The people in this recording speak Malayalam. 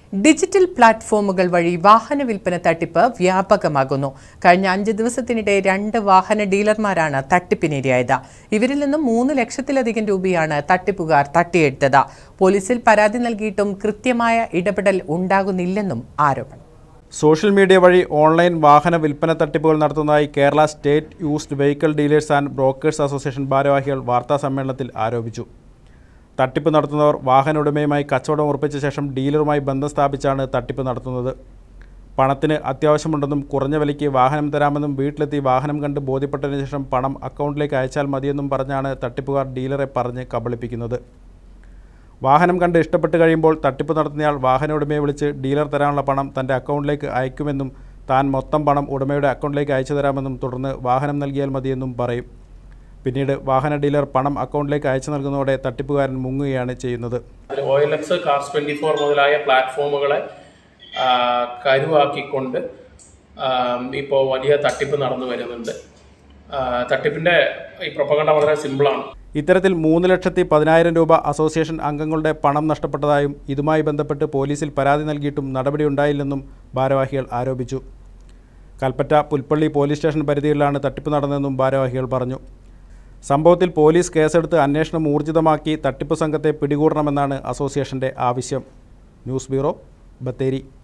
ഡിജിറ്റൽ പ്ലാറ്റ്ഫോമുകൾ വഴി വാഹന വിൽപ്പന തട്ടിപ്പ് വ്യാപകമാകുന്നു കഴിഞ്ഞ അഞ്ച് ദിവസത്തിനിടെ രണ്ട് വാഹന ഡീലർമാരാണ് തട്ടിപ്പിനിരയായത് ഇവരിൽ നിന്നും മൂന്ന് ലക്ഷത്തിലധികം രൂപയാണ് തട്ടിപ്പുകാർ തട്ടിയെടുത്തത് പോലീസിൽ പരാതി നൽകിയിട്ടും കൃത്യമായ ഇടപെടൽ ഉണ്ടാകുന്നില്ലെന്നും ആരോപണം സോഷ്യൽ മീഡിയ വഴി ഓൺലൈൻ വാഹന വിൽപ്പന തട്ടിപ്പുകൾ നടത്തുന്നതായി Kerala state used vehicle dealers and brokers association ഭാരവാഹികൾ വാർത്താ സമ്മേളനത്തിൽ ആരോപിച്ചു തട്ടിപ്പ് നടത്തുന്നവർ വാഹന ഉടമയുമായി കച്ചവടം ഉറപ്പിച്ച ശേഷം ഡീലറുമായി ബന്ധം സ്ഥാപിച്ചാണ് തട്ടിപ്പ് നടത്തുന്നത് പണത്തിന് അത്യാവശ്യമുണ്ടെന്നും കുറഞ്ഞ വിലയ്ക്ക് വാഹനം തരാമെന്നും വീട്ടിലെത്തി വാഹനം കണ്ട് ബോധ്യപ്പെട്ടതിന് ശേഷം പണം അക്കൗണ്ടിലേക്ക് അയച്ചാൽ മതിയെന്നും പറഞ്ഞാണ് തട്ടിപ്പുകാർ ഡീലറെ പറഞ്ഞ് കബളിപ്പിക്കുന്നത് വാഹനം കണ്ട് ഇഷ്ടപ്പെട്ട് കഴിയുമ്പോൾ തട്ടിപ്പ് നടത്തുന്നയാൾ വാഹന ഉടമയെ വിളിച്ച് ഡീലർ തരാനുള്ള പണം തൻ്റെ അക്കൗണ്ടിലേക്ക് അയക്കുമെന്നും താൻ മൊത്തം പണം ഉടമയുടെ അക്കൗണ്ടിലേക്ക് അയച്ചു തരാമെന്നും തുടർന്ന് വാഹനം നൽകിയാൽ മതിയെന്നും പറയും പിന്നീട് വാഹന ഡീലർ പണം അക്കൗണ്ടിലേക്ക് അയച്ചു നൽകുന്നതോടെ തട്ടിപ്പുകാരൻ മുങ്ങുകയാണ് ചെയ്യുന്നത് അതിൽ O L X cars twenty four മുതലായ പ്ലാറ്റ്ഫോമുകളെ ആ, കരുവാക്കിക്കൊണ്ട് ഇപ്പോൾ വലിയ തട്ടിപ്പ് നടന്നു വരുന്നുണ്ട് ആ, തട്ടിപ്പിന്റെ ഈ പ്രൊപ്പകണ്ട വളരെ സിമ്പിളാണ് ഇത്തരത്തിൽ മൂന്ന് ലക്ഷത്തി പതിനായിരം രൂപ അസോസിയേഷൻ അംഗങ്ങളുടെ പണം നഷ്ടപ്പെട്ടതായും ഇതുമായി ബന്ധപ്പെട്ട് പോലീസിൽ പരാതി നൽകിയിട്ടും നടപടിയുണ്ടായില്ലെന്നും ഭാരവാഹികൾ ആരോപിച്ചു കൽപ്പറ്റ പുൽപ്പള്ളി പോലീസ് സ്റ്റേഷൻ പരിധിയിലാണ് തട്ടിപ്പ് നടന്നതെന്നും ഭാരവാഹികൾ പറഞ്ഞു സംഭവത്തിൽ പോലീസ് കേസെടുത്ത് അന്വേഷണം ഊർജിതമാക്കി തട്ടിപ്പ് സംഘത്തെ പിടികൂടണമെന്നാണ് അസോസിയേഷന്റെ ആവശ്യം ന്യൂസ് ബ്യൂറോ ബത്തേരി